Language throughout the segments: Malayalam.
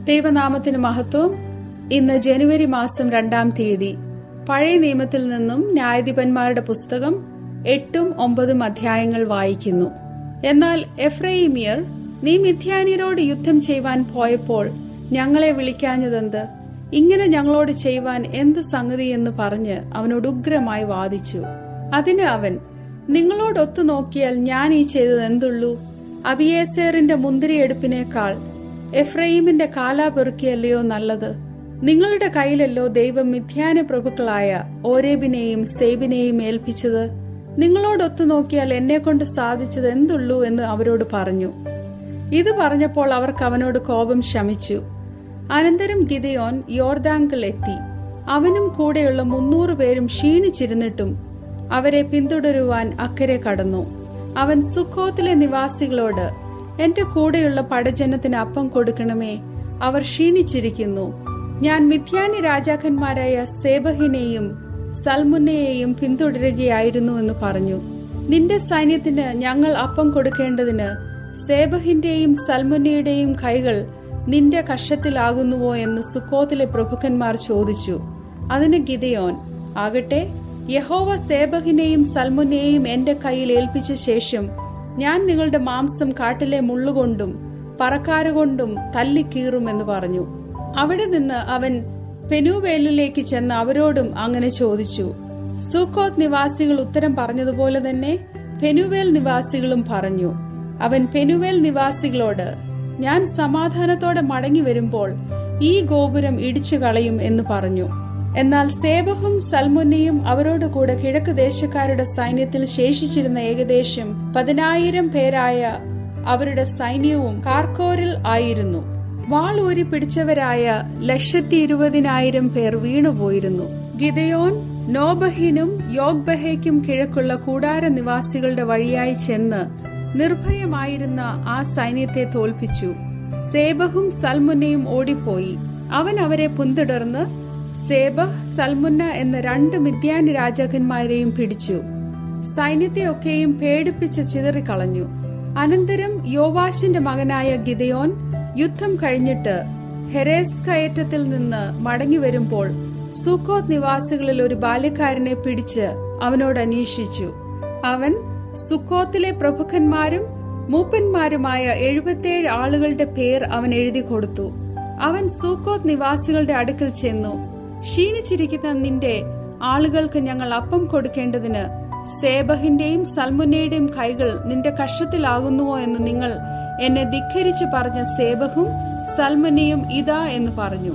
ദൈവനാമത്തിന് മഹത്വം ഇന്ന് ജനുവരി മാസം രണ്ടാം തീയതി പഴയ നിയമത്തിൽ നിന്നും ന്യായാധിപന്മാരുടെ പുസ്തകം എട്ടും ഒമ്പതും അധ്യായങ്ങൾ വായിക്കുന്നു എന്നാൽ എഫ്രൈമിയർ നീ മിഥ്യാനിയരോട് യുദ്ധം ചെയ്യുവാൻ പോയപ്പോൾ ഞങ്ങളെ വിളിക്കാഞ്ഞതെന്ത് ഇങ്ങനെ ഞങ്ങളോട് ചെയ്യുവാൻ എന്ത് സംഗതി എന്ന് പറഞ്ഞ് അവനോട് ഉഗ്രമായി വാദിച്ചു അതിന് അവൻ നിങ്ങളോടൊത്തു നോക്കിയാൽ ഞാൻ ഈ ചെയ്തത് എന്തുള്ളൂ അബിയേസേറിന്റെ മുന്തിരിയെടുപ്പിനേക്കാൾ എഫ്രൈമിന്റെ കാലാ പെറുക്കിയല്ലയോ നല്ലത് നിങ്ങളുടെ കയ്യിലല്ലോ ദൈവം മിഥ്യാന പ്രഭുക്കളായ ഓരേബിനെയും സേബിനെയും ഏൽപ്പിച്ചത് നിങ്ങളോടൊത്തു നോക്കിയാൽ എന്നെ കൊണ്ട് സാധിച്ചത് എന്തുള്ളൂ എന്ന് അവരോട് പറഞ്ഞു ഇത് പറഞ്ഞപ്പോൾ അവർക്ക് അവനോട് കോപം ശമിച്ചു അനന്തരം ഗിദയോൻ യോർദാങ്കിൽ എത്തി അവനും കൂടെയുള്ള മുന്നൂറ് പേരും ക്ഷീണിച്ചിരുന്നിട്ടും അവരെ പിന്തുടരുവാൻ അക്കരെ കടന്നു അവൻ സുഖോത്തിലെ നിവാസികളോട് എന്റെ കൂടെയുള്ള പടജനത്തിന് അപ്പം കൊടുക്കണമേ അവർ ക്ഷീണിച്ചിരിക്കുന്നു ഞാൻ മിഥ്യാനി രാജാക്കന്മാരായ സേബഹിനെയും സൽമുന്നയെയും പിന്തുടരുകയായിരുന്നു എന്ന് പറഞ്ഞു നിന്റെ സൈന്യത്തിന് ഞങ്ങൾ അപ്പം കൊടുക്കേണ്ടതിന് സേബഹിന്റെയും സൽമുന്നയുടെയും കൈകൾ നിന്റെ കഷത്തിലാകുന്നുവോ എന്ന് സുക്കോത്തിലെ പ്രഭുക്കന്മാർ ചോദിച്ചു അതിന് ഗിതയോൻ ആകട്ടെ യഹോവ സേബഹിനെയും സൽമുനെയും എന്റെ കയ്യിൽ ഏൽപ്പിച്ച ശേഷം ഞാൻ നിങ്ങളുടെ മാംസം കാട്ടിലെ മുള്ളുകൊണ്ടും പറക്കാരുകൊണ്ടും തല്ലിക്കീറുമെന്ന് പറഞ്ഞു അവിടെ നിന്ന് അവൻ പെനുവേലിലേക്ക് ചെന്ന് അവരോടും അങ്ങനെ ചോദിച്ചു സൂക്കോത്ത് നിവാസികൾ ഉത്തരം പറഞ്ഞതുപോലെ തന്നെ പെനുവേൽ നിവാസികളും പറഞ്ഞു അവൻ പെനുവേൽ നിവാസികളോട് ഞാൻ സമാധാനത്തോടെ മടങ്ങി വരുമ്പോൾ ഈ ഗോപുരം ഇടിച്ചു കളയും എന്ന് പറഞ്ഞു എന്നാൽ സേബഹും സൽമുന്നയും അവരോട് കൂടെ കിഴക്ക് ദേശക്കാരുടെ സൈന്യത്തിൽ ശേഷിച്ചിരുന്ന ഏകദേശം പതിനായിരം പേരായ അവരുടെ സൈന്യവും കാർക്കോരിൽ ആയിരുന്നു വാൾ ഊരി പിടിച്ചവരായ ലക്ഷത്തി ഇരുപതിനായിരം പേർ വീണുപോയിരുന്നു ഗിതയോൻ നോബഹിനും യോഗ്ബഹയ്ക്കും കിഴക്കുള്ള കൂടാര നിവാസികളുടെ വഴിയായി ചെന്ന് നിർഭയമായിരുന്ന ആ സൈന്യത്തെ തോൽപ്പിച്ചു സേബഹും സൽമുന്നയും ഓടിപ്പോയി അവൻ അവരെ പിന്തുടർന്ന് സേബഹ് സൽമുന്ന എന്ന രണ്ട് മിഥ്യാനി രാജാക്കന്മാരെയും പിടിച്ചു സൈന്യത്തെയൊക്കെയും പേടിപ്പിച്ച് ചിതറിക്കളഞ്ഞു അനന്തരം യോവാശിന്റെ മകനായ ഗിദയോൻ യുദ്ധം കഴിഞ്ഞിട്ട് ഹെറേസ് കയറ്റത്തിൽ നിന്ന് മടങ്ങി വരുമ്പോൾ സൂക്കോത്ത് നിവാസികളിൽ ഒരു ബാല്യക്കാരനെ പിടിച്ച് അവനോട് അന്വേഷിച്ചു അവൻ സുക്കോത്തിലെ പ്രഭുക്കന്മാരും മൂപ്പന്മാരുമായ എഴുപത്തിയേഴ് ആളുകളുടെ പേർ അവൻ എഴുതി കൊടുത്തു അവൻ സൂക്കോത്ത് നിവാസികളുടെ അടുക്കൽ ചെന്നു ക്ഷീണിച്ചിരിക്കുന്ന നിന്റെ ആളുകൾക്ക് ഞങ്ങൾ അപ്പം കൊടുക്കേണ്ടതിന് സേബഹിന്റെയും സൽമുന്നയുടെയും കൈകൾ നിന്റെ കഷത്തിലാകുന്നുവോ എന്ന് നിങ്ങൾ എന്നെ ധിഖരിച്ച് പറഞ്ഞ സേബഹും സൽമുന്നയും ഇതാ എന്ന് പറഞ്ഞു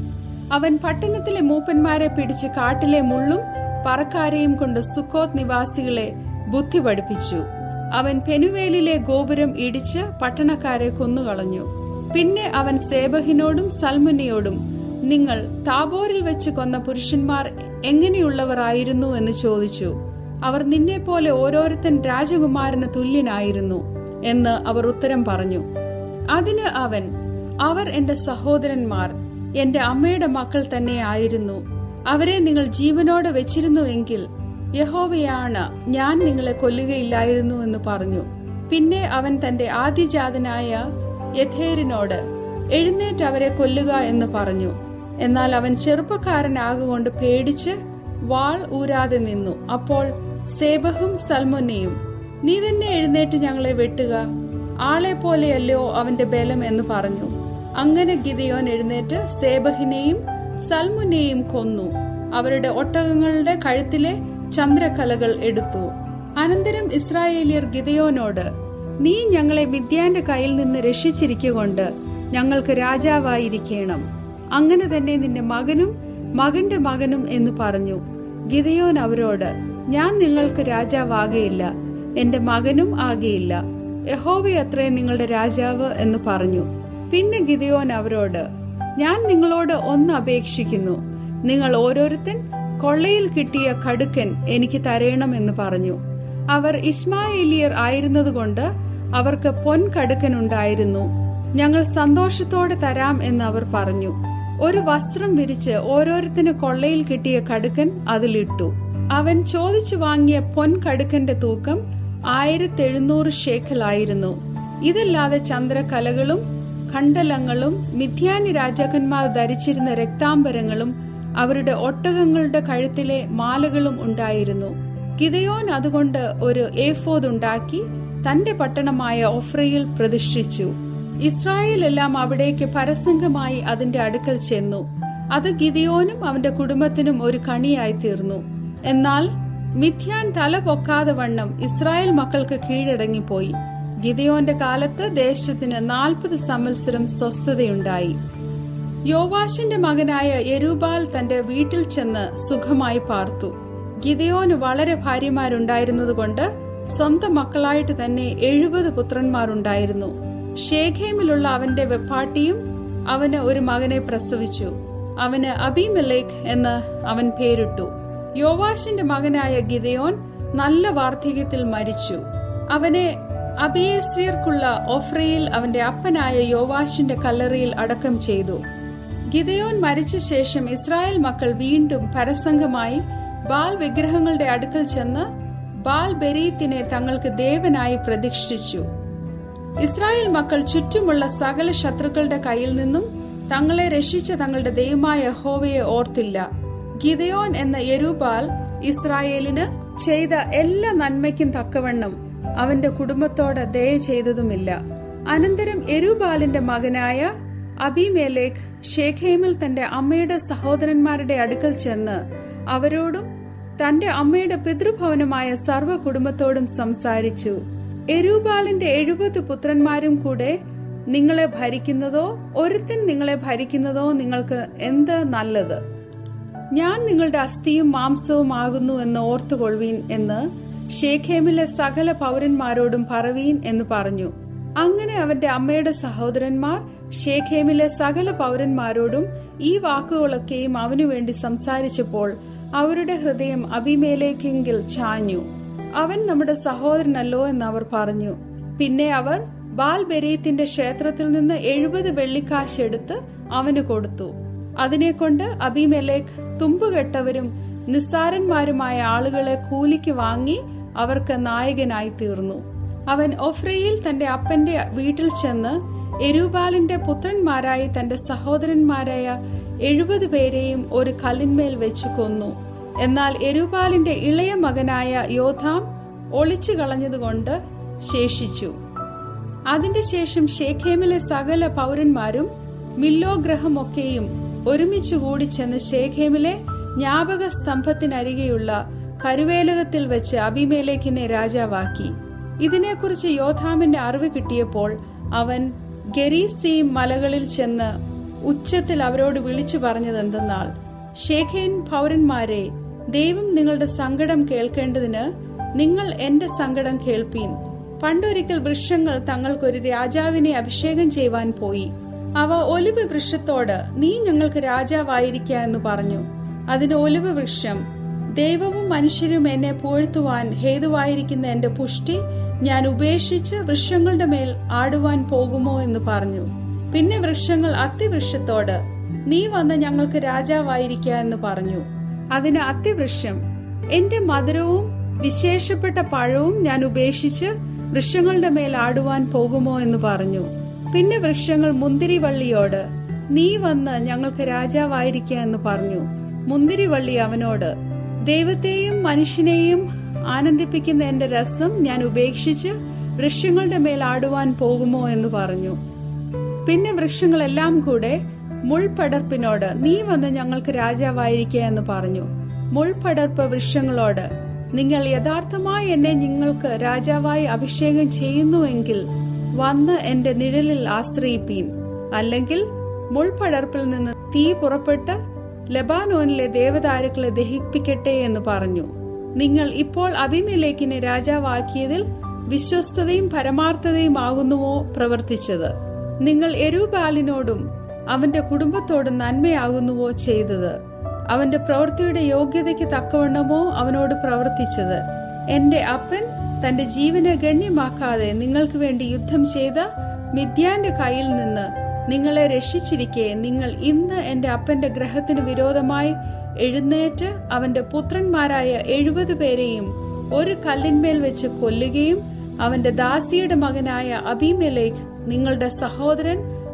അവൻ പട്ടണത്തിലെ മൂപ്പന്മാരെ പിടിച്ച് കാട്ടിലെ മുള്ളും പറക്കാരെയും കൊണ്ട് സുക്കോത്ത് നിവാസികളെ ബുദ്ധി പഠിപ്പിച്ചു അവൻ പെനുവേലിലെ ഗോപുരം ഇടിച്ച് പട്ടണക്കാരെ കൊന്നുകളഞ്ഞു പിന്നെ അവൻ സേബഹിനോടും സൽമുന്നയോടും നിങ്ങൾ താബോറിൽ വെച്ച് കൊന്ന പുരുഷന്മാർ എങ്ങനെയുള്ളവരായിരുന്നു എന്ന് ചോദിച്ചു അവർ നിന്നെ പോലെ ഓരോരുത്തൻ രാജകുമാരന് തുല്യനായിരുന്നു എന്ന് അവർ ഉത്തരം പറഞ്ഞു അതിന് അവൻ അവർ എന്റെ സഹോദരന്മാർ എന്റെ അമ്മയുടെ മക്കൾ തന്നെ ആയിരുന്നു അവരെ നിങ്ങൾ ജീവനോടെ വെച്ചിരുന്നുവെങ്കിൽ യഹോവയാണ് ഞാൻ നിങ്ങളെ കൊല്ലുകയില്ലായിരുന്നു എന്ന് പറഞ്ഞു പിന്നെ അവൻ തന്റെ ആദ്യജാതനായ യഥേരിനോട് എഴുന്നേറ്റ് അവരെ കൊല്ലുക എന്ന് പറഞ്ഞു എന്നാൽ അവൻ ചെറുപ്പക്കാരനാകൊണ്ട് പേടിച്ച് വാൾ ഊരാതെ നിന്നു അപ്പോൾ സേബഹും സൽമുന്നയും നീ തന്നെ എഴുന്നേറ്റ് ഞങ്ങളെ വെട്ടുക ആളെ പോലെയല്ലയോ അവന്റെ ബലം എന്ന് പറഞ്ഞു അങ്ങനെ ഗിതയോൻ എഴുന്നേറ്റ് സേബഹിനെയും സൽമുനെയും കൊന്നു അവരുടെ ഒട്ടകങ്ങളുടെ കഴുത്തിലെ ചന്ദ്രക്കലകൾ എടുത്തു അനന്തരം ഇസ്രായേലിയർ ഗിതയോനോട് നീ ഞങ്ങളെ വിദ്യാന്റെ കയ്യിൽ നിന്ന് രക്ഷിച്ചിരിക്കൊണ്ട് ഞങ്ങൾക്ക് രാജാവായിരിക്കണം അങ്ങനെ തന്നെ നിന്റെ മകനും മകന്റെ മകനും എന്ന് പറഞ്ഞു ഗിതയോൻ അവരോട് ഞാൻ നിങ്ങൾക്ക് രാജാവാകയില്ല എന്റെ മകനും ആകയില്ല യഹോവയത്രേ നിങ്ങളുടെ രാജാവ് എന്ന് പറഞ്ഞു പിന്നെ ഗിതയോൻ അവരോട് ഞാൻ നിങ്ങളോട് ഒന്ന് അപേക്ഷിക്കുന്നു നിങ്ങൾ ഓരോരുത്തൻ കൊള്ളയിൽ കിട്ടിയ കടുക്കൻ എനിക്ക് തരയണമെന്ന് പറഞ്ഞു അവർ ഇസ്മായേലിയർ ആയിരുന്നതുകൊണ്ട് അവർക്ക് പൊൻ കടുക്കൻ ഉണ്ടായിരുന്നു ഞങ്ങൾ സന്തോഷത്തോടെ തരാം എന്ന് അവർ പറഞ്ഞു ഒരു വസ്ത്രം വിരിച്ച് ഓരോരുത്തന് കൊള്ളയിൽ കിട്ടിയ കടുക്കൻ അതിലിട്ടു അവൻ ചോദിച്ചു വാങ്ങിയ പൊൻ കടുക്കന്റെ തൂക്കം ആയിരത്തി എഴുന്നൂറ് ഷേഖലായിരുന്നു ഇതല്ലാതെ ചന്ദ്രകലകളും കണ്ടലങ്ങളും മിഥ്യാനി രാജാക്കന്മാർ ധരിച്ചിരുന്ന രക്താംബരങ്ങളും അവരുടെ ഒട്ടകങ്ങളുടെ കഴുത്തിലെ മാലകളും ഉണ്ടായിരുന്നു ഗിതയോൻ അതുകൊണ്ട് ഒരു ഏഫോദ് ഉണ്ടാക്കി തന്റെ പട്ടണമായ ഒഫ്രയിൽ പ്രതിഷ്ഠിച്ചു ഇസ്രായേൽ എല്ലാം അവിടേക്ക് പരസംഗമായി അതിന്റെ അടുക്കൽ ചെന്നു അത് ഗിദിയോനും അവന്റെ കുടുംബത്തിനും ഒരു കണിയായി തീർന്നു എന്നാൽ മിഥ്യാൻ തല പൊക്കാതെ വണ്ണം ഇസ്രായേൽ മക്കൾക്ക് കീഴടങ്ങിപ്പോയി ഗിദിയോന്റെ കാലത്ത് ദേശത്തിന് നാൽപ്പത് സംവത്സരം സ്വസ്ഥതയുണ്ടായി യോവാശിന്റെ മകനായ യരൂബാൽ തന്റെ വീട്ടിൽ ചെന്ന് സുഖമായി പാർത്തു ഗിദയോന് വളരെ ഭാര്യമാരുണ്ടായിരുന്നതുകൊണ്ട് സ്വന്തം മക്കളായിട്ട് തന്നെ എഴുപത് പുത്രന്മാരുണ്ടായിരുന്നു ഷേഖേമിലുള്ള അവന്റെ വെപ്പാട്ടിയും അവന് ഒരു മകനെ പ്രസവിച്ചു അവന് അബിമലേഖ് എന്ന് അവൻ പേരിട്ടു യോവാശിന്റെ മകനായ ഗിദയോൻ നല്ല വാർദ്ധക്യത്തിൽ മരിച്ചു അവനെ അബിയേസ്യർക്കുള്ള ഓഫ്രയിൽ അവന്റെ അപ്പനായ യോവാശിന്റെ കല്ലറയിൽ അടക്കം ചെയ്തു ഗിദയോൻ മരിച്ച ശേഷം ഇസ്രായേൽ മക്കൾ വീണ്ടും പരസംഗമായി ബാൽ വിഗ്രഹങ്ങളുടെ അടുക്കൽ ചെന്ന് ബാൽ ബെരീത്തിനെ തങ്ങൾക്ക് ദേവനായി പ്രതിഷ്ഠിച്ചു ഇസ്രായേൽ മക്കൾ ചുറ്റുമുള്ള സകല ശത്രുക്കളുടെ കയ്യിൽ നിന്നും തങ്ങളെ രക്ഷിച്ച തങ്ങളുടെ ദൈവമായ ഹോവയെ ഓർത്തില്ല ഗിദയോൻ എന്ന യരൂബാൽ ഇസ്രായേലിന് ചെയ്ത എല്ലാ നന്മയ്ക്കും തക്കവണ്ണം അവന്റെ കുടുംബത്തോട് ദയ ചെയ്തതുമില്ല അനന്തരം എരൂബാലിന്റെ മകനായ അബിമേലേക്ക് ഷേഖേമിൽ തന്റെ അമ്മയുടെ സഹോദരന്മാരുടെ അടുക്കൽ ചെന്ന് അവരോടും തന്റെ അമ്മയുടെ പിതൃഭവനമായ സർവ്വ കുടുംബത്തോടും സംസാരിച്ചു എരൂബാലിന്റെ എഴുപത് പുത്രന്മാരും കൂടെ നിങ്ങളെ ഭരിക്കുന്നതോ ഒരുത്തൻ നിങ്ങളെ ഭരിക്കുന്നതോ നിങ്ങൾക്ക് എന്ത് നല്ലത് ഞാൻ നിങ്ങളുടെ അസ്ഥിയും മാംസവും ആകുന്നു എന്ന് ഓർത്തുകൊള്ളുവീൻ എന്ന് ഷേഖേമിലെ സകല പൗരന്മാരോടും പറവീൻ എന്ന് പറഞ്ഞു അങ്ങനെ അവന്റെ അമ്മയുടെ സഹോദരന്മാർ ഷേഖേമിലെ സകല പൗരന്മാരോടും ഈ വാക്കുകളൊക്കെയും അവനു വേണ്ടി സംസാരിച്ചപ്പോൾ അവരുടെ ഹൃദയം അഭിമേലേക്കെങ്കിൽ ചാഞ്ഞു അവൻ നമ്മുടെ സഹോദരനല്ലോ എന്ന് അവർ പറഞ്ഞു പിന്നെ അവർ ബാൽ ബെരീത്തിന്റെ ക്ഷേത്രത്തിൽ നിന്ന് എഴുപത് വെള്ളിക്കാശ് എടുത്ത് അവന് കൊടുത്തു അതിനെക്കൊണ്ട് അബിമെലേക്ക് തുമ്പുകെട്ടവരും നിസ്സാരന്മാരുമായ ആളുകളെ കൂലിക്ക് വാങ്ങി അവർക്ക് നായകനായി തീർന്നു അവൻ ഒഫ്രയിൽ തന്റെ അപ്പന്റെ വീട്ടിൽ ചെന്ന് എരൂബാലിന്റെ പുത്രന്മാരായി തന്റെ സഹോദരന്മാരായ എഴുപത് പേരെയും ഒരു കല്ലിന്മേൽ വെച്ചു കൊന്നു എന്നാൽ എരൂബാലിന്റെ ഇളയ മകനായ യോധാം ഒളിച്ചു കളഞ്ഞതുകൊണ്ട് ശേഷിച്ചു അതിന്റെ ശേഷം ഷേഖേമിലെ സകല പൗരന്മാരും മില്ലോ ഗ്രഹമൊക്കെയും ഒരുമിച്ചു കൂടി ചെന്ന് ഷേഖേമിലെ ജ്ഞാപക സ്തംഭത്തിനരികെയുള്ള കരുവേലകത്തിൽ വെച്ച് അഭിമേലേക്കിനെ രാജാവാക്കി ഇതിനെക്കുറിച്ച് യോധാമിന്റെ അറിവ് കിട്ടിയപ്പോൾ അവൻ ഗരീസീം മലകളിൽ ചെന്ന് ഉച്ചത്തിൽ അവരോട് വിളിച്ചു പറഞ്ഞതെന്തെന്നാൽ ഷേഖേൻ പൗരന്മാരെ ദൈവം നിങ്ങളുടെ സങ്കടം കേൾക്കേണ്ടതിന് നിങ്ങൾ എന്റെ സങ്കടം കേൾപ്പീൻ പണ്ടൊരിക്കൽ വൃക്ഷങ്ങൾ തങ്ങൾക്കൊരു രാജാവിനെ അഭിഷേകം ചെയ്യുവാൻ പോയി അവ ഒലിവ് വൃക്ഷത്തോട് നീ ഞങ്ങൾക്ക് രാജാവായിരിക്ക എന്ന് പറഞ്ഞു അതിന് ഒലിവ് വൃക്ഷം ദൈവവും മനുഷ്യരും എന്നെ പുകഴ്ത്തുവാൻ ഹേതുവായിരിക്കുന്ന എന്റെ പുഷ്ടി ഞാൻ ഉപേക്ഷിച്ച് വൃക്ഷങ്ങളുടെ മേൽ ആടുവാൻ പോകുമോ എന്ന് പറഞ്ഞു പിന്നെ വൃക്ഷങ്ങൾ അത്തിവൃക്ഷത്തോട് നീ വന്ന് ഞങ്ങൾക്ക് രാജാവായിരിക്ക എന്ന് പറഞ്ഞു അതിന് അത്തിവൃക്ഷം എന്റെ മധുരവും വിശേഷപ്പെട്ട പഴവും ഞാൻ ഉപേക്ഷിച്ച് വൃക്ഷങ്ങളുടെ മേൽ ആടുവാൻ പോകുമോ എന്ന് പറഞ്ഞു പിന്നെ വൃക്ഷങ്ങൾ മുന്തിരിവള്ളിയോട് നീ വന്ന് ഞങ്ങൾക്ക് രാജാവായിരിക്ക എന്ന് പറഞ്ഞു മുന്തിരിവള്ളി അവനോട് ദൈവത്തെയും മനുഷ്യനെയും ആനന്ദിപ്പിക്കുന്ന എന്റെ രസം ഞാൻ ഉപേക്ഷിച്ച് വൃക്ഷങ്ങളുടെ മേൽ ആടുവാൻ പോകുമോ എന്ന് പറഞ്ഞു പിന്നെ വൃക്ഷങ്ങളെല്ലാം കൂടെ മുൾപടർപ്പിനോട് നീ വന്ന് ഞങ്ങൾക്ക് രാജാവായിരിക്ക എന്ന് പറഞ്ഞു മുൾപടർപ്പ് വൃക്ഷങ്ങളോട് നിങ്ങൾ യഥാർത്ഥമായി എന്നെ നിങ്ങൾക്ക് രാജാവായി അഭിഷേകം ചെയ്യുന്നുവെങ്കിൽ വന്ന് എന്റെ നിഴലിൽ ആശ്രയിപ്പീൻ അല്ലെങ്കിൽ മുൾപടർപ്പിൽ നിന്ന് തീ പുറപ്പെട്ട് ലബാനോനിലെ ദേവദാരുക്കളെ ദഹിപ്പിക്കട്ടെ എന്ന് പറഞ്ഞു നിങ്ങൾ ഇപ്പോൾ അഭിമലേക്കിനെ രാജാവാക്കിയതിൽ വിശ്വസ്തതയും പരമാർത്ഥതയും ആകുന്നുവോ പ്രവർത്തിച്ചത് നിങ്ങൾ എരൂബാലിനോടും അവന്റെ കുടുംബത്തോടും നന്മയാകുന്നുവോ ചെയ്തത് അവന്റെ പ്രവൃത്തിയുടെ യോഗ്യതയ്ക്ക് തക്കവണ്ണമോ അവനോട് പ്രവർത്തിച്ചത് എന്റെ അപ്പൻ തന്റെ ജീവനെ ഗണ്യമാക്കാതെ നിങ്ങൾക്ക് വേണ്ടി യുദ്ധം ചെയ്ത മിഥ്യാന്റെ കയ്യിൽ നിന്ന് നിങ്ങളെ രക്ഷിച്ചിരിക്കെ നിങ്ങൾ ഇന്ന് എന്റെ അപ്പന്റെ ഗ്രഹത്തിന് വിരോധമായി എഴുന്നേറ്റ് അവന്റെ പുത്രന്മാരായ എഴുപത് പേരെയും ഒരു കല്ലിന്മേൽ വെച്ച് കൊല്ലുകയും അവന്റെ ദാസിയുടെ മകനായ അബിമേലേക്ക് നിങ്ങളുടെ സഹോദരൻ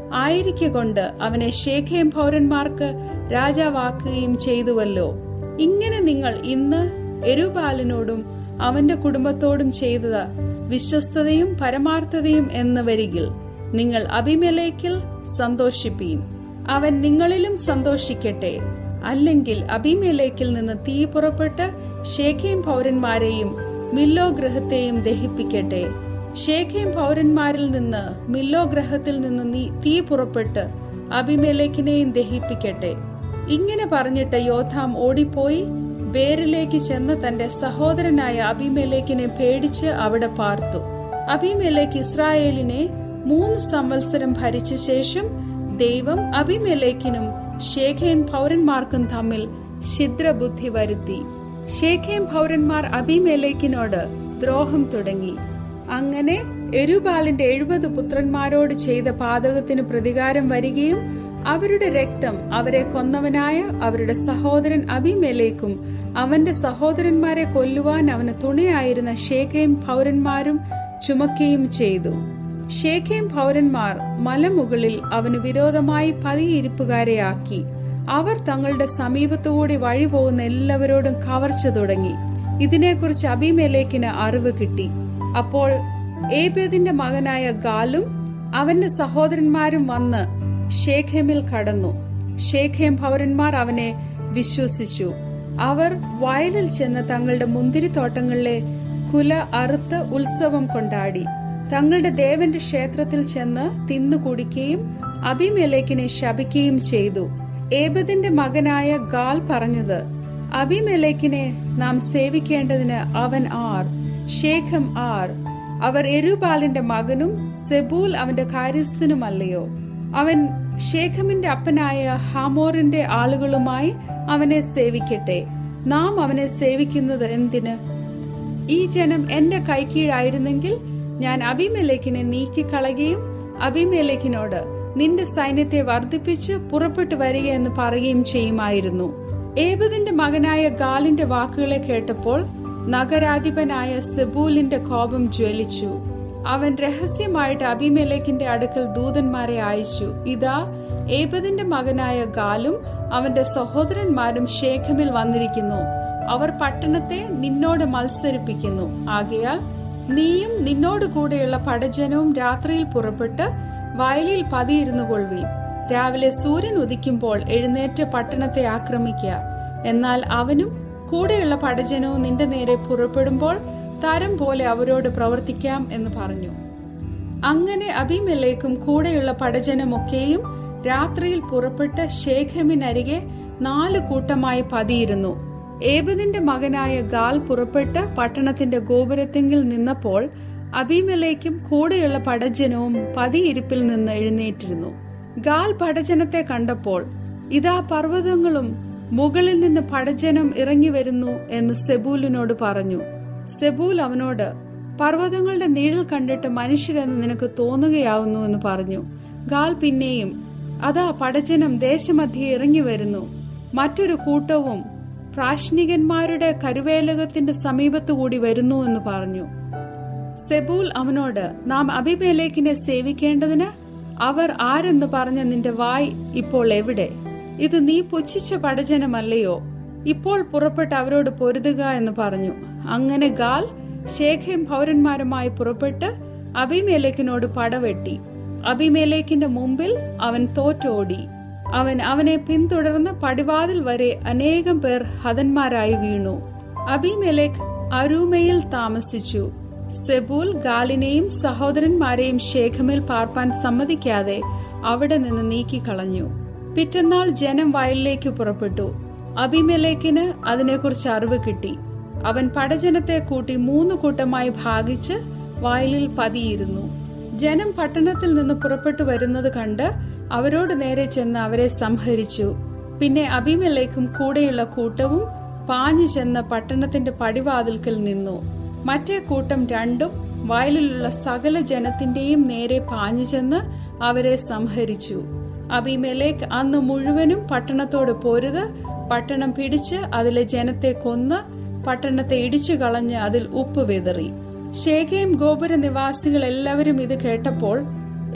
ആയിരിക്കൊണ്ട് അവനെ ശേഖയം പൗരന്മാർക്ക് രാജാവാക്കുകയും ചെയ്തുവല്ലോ ഇങ്ങനെ നിങ്ങൾ ഇന്ന് എരുബാലിനോടും അവന്റെ കുടുംബത്തോടും ചെയ്തത് വിശ്വസ്തതയും പരമാർത്ഥതയും എന്ന് വരികിൽ നിങ്ങൾ അഭിമലേക്കിൽ സന്തോഷിപ്പീൻ അവൻ നിങ്ങളിലും സന്തോഷിക്കട്ടെ അല്ലെങ്കിൽ അഭിമേലേക്കിൽ നിന്ന് തീ പുറപ്പെട്ട് ഷേഖയും പൗരന്മാരെയും മില്ലോ ഗ്രഹത്തെയും ദഹിപ്പിക്കട്ടെ ഷേഖയും പൗരന്മാരിൽ നിന്ന് മില്ലോ ഗ്രഹത്തിൽ നിന്ന് നീ- തീ പുറപ്പെട്ട് അഭിമേലേക്കിനെയും ദഹിപ്പിക്കട്ടെ ഇങ്ങനെ പറഞ്ഞിട്ട് യോധാം ഓടിപ്പോയി ബേരിലേക്ക് ചെന്ന് തന്റെ സഹോദരനായ അഭിമേലേക്കിനെ പേടിച്ച് അവിടെ പാർത്തു അഭിമേലേക്ക് ഇസ്രായേലിനെ മൂന്ന് സംവത്സരം ഭരിച്ച ശേഷം ദൈവം അഭിമേലേക്കിനും ഷേഖയും പൗരന്മാർക്കും തമ്മിൽ ഛിദ്രബുദ്ധി വരുത്തി ഷേഖയും പൗരന്മാർ അഭിമേലേക്കിനോട് ദ്രോഹം തുടങ്ങി അങ്ങനെ എരുബാലിന്റെ എഴുപത് പുത്രന്മാരോട് ചെയ്ത പാതകത്തിന് പ്രതികാരം വരികയും അവരുടെ രക്തം അവരെ കൊന്നവനായ അവരുടെ സഹോദരൻ അഭിമേലേക്കും അവന്റെ സഹോദരന്മാരെ കൊല്ലുവാൻ അവന് തുണയായിരുന്ന ഷേഖയും പൗരന്മാരും ചുമക്കുകയും ചെയ്തു ഷേഖയും പൗരന്മാർ മലമുകളിൽ അവന് വിരോധമായി പതിയിരിപ്പുകാരെ ആക്കി അവർ തങ്ങളുടെ സമീപത്തുകൂടി വഴി പോകുന്ന എല്ലാവരോടും കവർച്ച തുടങ്ങി ഇതിനെക്കുറിച്ച് അഭിമേലേക്കിന് അറിവ് കിട്ടി അപ്പോൾ ഏബേദിന്റെ മകനായ ഗാലും അവന്റെ സഹോദരന്മാരും വന്ന് ഷേഖേമിൽ കടന്നു ഷേഖേം പൗരന്മാർ അവനെ വിശ്വസിച്ചു അവർ വയലിൽ ചെന്ന് തങ്ങളുടെ മുന്തിരിത്തോട്ടങ്ങളിലെ കുല അറുത്ത് ഉത്സവം കൊണ്ടാടി തങ്ങളുടെ ദേവന്റെ ക്ഷേത്രത്തിൽ ചെന്ന് തിന്നു കുടിക്കുകയും അഭിമേലേക്കിനെ ശപിക്കുകയും ചെയ്തു ഏബദിന്റെ മകനായ ഗാൽ പറഞ്ഞത് അഭിമേലേക്കിനെ നാം സേവിക്കേണ്ടതിന് അവൻ ആർ ഷേഖം ആർ അവർ എരുബാലിന്റെ മകനും സെബൂൽ അവന്റെ കാര്യസ്ഥനുമല്ലയോ അവൻ ഷേഖമിന്റെ അപ്പനായ ഹാമോറിന്റെ ആളുകളുമായി അവനെ സേവിക്കട്ടെ നാം അവനെ സേവിക്കുന്നത് എന്തിന് ഈ ജനം എന്റെ കൈക്കീഴായിരുന്നെങ്കിൽ ഞാൻ അഭിമേലേക്കിനെ നീക്കിക്കളയുകയും അഭിമേലേക്കിനോട് നിന്റെ സൈന്യത്തെ വർദ്ധിപ്പിച്ച് പുറപ്പെട്ടു വരിക എന്ന് പറയുകയും ചെയ്യുമായിരുന്നു ഏബദിന്റെ മകനായ ഗാലിന്റെ വാക്കുകളെ കേട്ടപ്പോൾ നഗരാധിപനായ സെബൂലിന്റെ കോപം ജ്വലിച്ചു അവൻ രഹസ്യമായിട്ട് അഭിമേലേക്കിന്റെ അടുക്കൽ ദൂതന്മാരെ അയച്ചു ഇതാ ഏബദിന്റെ മകനായ ഗാലും അവന്റെ സഹോദരന്മാരും ഷേഖമിൽ വന്നിരിക്കുന്നു അവർ പട്ടണത്തെ നിന്നോട് മത്സരിപ്പിക്കുന്നു ആകയാൽ നീയും നിന്നോട് കൂടെയുള്ള പടജനവും രാത്രിയിൽ പുറപ്പെട്ട് വയലിൽ പതിയിരുന്നു കൊള്ളുവീൻ രാവിലെ സൂര്യൻ ഉദിക്കുമ്പോൾ എഴുന്നേറ്റ് പട്ടണത്തെ ആക്രമിക്കുക എന്നാൽ അവനും കൂടെയുള്ള പടജനവും നിന്റെ നേരെ പുറപ്പെടുമ്പോൾ തരം പോലെ അവരോട് പ്രവർത്തിക്കാം എന്ന് പറഞ്ഞു അങ്ങനെ അഭിമലേക്കും കൂടെയുള്ള പടജനമൊക്കെയും രാത്രിയിൽ പുറപ്പെട്ട് ഷേഖമിനരികെ നാല് കൂട്ടമായി പതിയിരുന്നു ഏബദിന്റെ മകനായ ഗാൽ പുറപ്പെട്ട് പട്ടണത്തിന്റെ ഗോപുരത്തെങ്കിൽ നിന്നപ്പോൾ അഭിമലേക്കും കൂടെയുള്ള പടജനവും പതിയിരിപ്പിൽ നിന്ന് എഴുന്നേറ്റിരുന്നു ഗാൽ പടജനത്തെ കണ്ടപ്പോൾ ഇതാ പർവ്വതങ്ങളും മുകളിൽ നിന്ന് പടജനം ഇറങ്ങി വരുന്നു എന്ന് സെബൂലിനോട് പറഞ്ഞു സെബൂൽ അവനോട് പർവ്വതങ്ങളുടെ നിഴൽ കണ്ടിട്ട് മനുഷ്യരെന്ന് നിനക്ക് തോന്നുകയാവുന്നു എന്ന് പറഞ്ഞു ഗാൽ പിന്നെയും അതാ പടജനം ദേശമധ്യേ ഇറങ്ങി വരുന്നു മറ്റൊരു കൂട്ടവും പ്രാശ്നികന്മാരുടെ കരുവേലകത്തിന്റെ സമീപത്തുകൂടി വരുന്നു എന്ന് പറഞ്ഞു സെബൂൽ അവനോട് നാം അഭിമേലേക്കിനെ സേവിക്കേണ്ടതിന് അവർ ആരെന്ന് പറഞ്ഞ നിന്റെ വായ് ഇപ്പോൾ എവിടെ ഇത് നീ പുച്ഛിച്ച പടജനമല്ലയോ ഇപ്പോൾ പുറപ്പെട്ട് അവരോട് പൊരുതുക എന്ന് പറഞ്ഞു അങ്ങനെ ഗാൽ ശേഖയും പൗരന്മാരുമായി പുറപ്പെട്ട് അഭിമേലേക്കിനോട് പടവെട്ടി അഭിമേലേക്കിന്റെ മുമ്പിൽ അവൻ തോറ്റോടി അവൻ അവനെ പിന്തുടർന്ന് പടിവാതിൽ വരെ അനേകം പേർ ഹതന്മാരായി വീണു അഭിമേലേക്ക് അരൂമയിൽ താമസിച്ചു സെബൂൽ ഗാലിനെയും സഹോദരന്മാരെയും ശേഖമിൽ പാർപ്പാൻ സമ്മതിക്കാതെ അവിടെ നിന്ന് നീക്കിക്കളഞ്ഞു പിറ്റന്നാൾ ജനം വയലിലേക്ക് പുറപ്പെട്ടു അഭിമലേക്കിന് അതിനെക്കുറിച്ച് അറിവ് കിട്ടി അവൻ പടജനത്തെ കൂട്ടി മൂന്ന് കൂട്ടമായി ഭാഗിച്ച് വയലിൽ പതിയിരുന്നു ജനം പട്ടണത്തിൽ നിന്ന് പുറപ്പെട്ടു വരുന്നത് കണ്ട് അവരോട് നേരെ ചെന്ന് അവരെ സംഹരിച്ചു പിന്നെ അഭിമലേക്കും കൂടെയുള്ള കൂട്ടവും പാഞ്ഞു ചെന്ന് പട്ടണത്തിന്റെ പടിവാതിൽക്കൽ നിന്നു മറ്റേ കൂട്ടം രണ്ടും വയലിലുള്ള സകല ജനത്തിന്റെയും നേരെ പാഞ്ഞു ചെന്ന് അവരെ സംഹരിച്ചു അബിമേലേക്ക് അന്ന് മുഴുവനും പട്ടണത്തോട് പോരുത് പട്ടണം പിടിച്ച് അതിലെ ജനത്തെ കൊന്ന് പട്ടണത്തെ ഇടിച്ചു കളഞ്ഞ് അതിൽ ഉപ്പ് വിതറി ശേഖയും ഗോപുര നിവാസികൾ എല്ലാവരും ഇത് കേട്ടപ്പോൾ